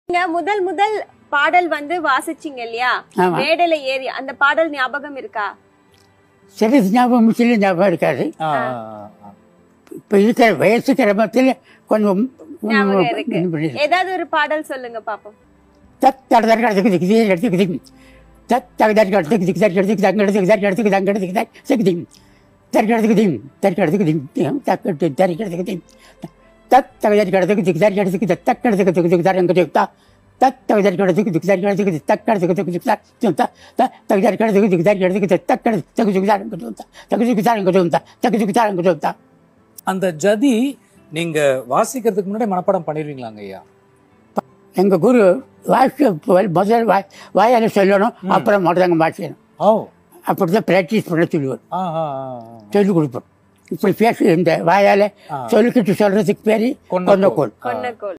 நீங்க முதல் முதல் பாடல் வந்து வாசிச்சீங்க இல்லையா ஆமா. மேடையில ஏறி அந்த பாடல் ஞாபகம் இருக்கா சிறிது ஞாபகம் சில ஞாபகம் இருக்காது ஆ, ஆ, ஆ. இப்போ இருக்கிற வயசு கிரமத்தில் கொஞ்சம் ஞாபகம் இருக்கு இது பண்ணிது. ஏதாவது ஒரு பாடல் சொல்லுங்க பாப்போம் தத் தட தட கடத்துக்கு திக்கு திக்கு எடுத்துக்கு திக்கு தத் தக தட கடத்துக்கு திக்கு தட கடத்துக்கு தங்க எடுத்துக்கு தட கடத்துக்கு தங்க எடுத்துக்கு தட சிக்கு திக்கு தட கடத்துக்கு திக்கு தட கடத்துக்கு திக்கு தக்க தட கடத்துக்கு திக்கு தத் தக தட கடத்துக்கு திக்கு தட கடத்துக்கு தக் தக்க கடத்துக்கு திக்கு திக்கு தரங்க திக்கு தா தத் தக தட கடத்துக்கு திக்கு தட கடத்துக்கு தக் கடத்துக்கு திக்கு திக்கு தக் தா தக தட கடத்துக்கு திக்கு தட கடத்துக்கு தக் கடத்துக்கு திக்கு திக்கு தரங்க திக்கு தா தக்கு திக்கு தரங்க திக்கு தா தக்கு திக்கு தரங்க திக்கு தா அந்த ஜதி நீங்க வாசிக்கிறதுக்கு முன்னாடி மனப்பாடம் பண்ணிடுவீங்களாங்க ஐயா எங்க குரு வாசிக்க முதல் வாய் வாயால் சொல்லணும் அப்புறம் மொத்தங்க வாசிக்கணும் ஓ அப்படி தான் ப்ராக்டிஸ் பண்ண சொல்லுவார் ஆ ஆ ஆ, ஆ. சொல்லிக் கொடுப்போம் இப்படி பேசி இந்த வாயால் ஆ. சொல்லிக்கிட்டு சொல்றதுக்கு பேர் கொன்னக்கோல். கொண்டக்கோல் கொன்னக்கோல்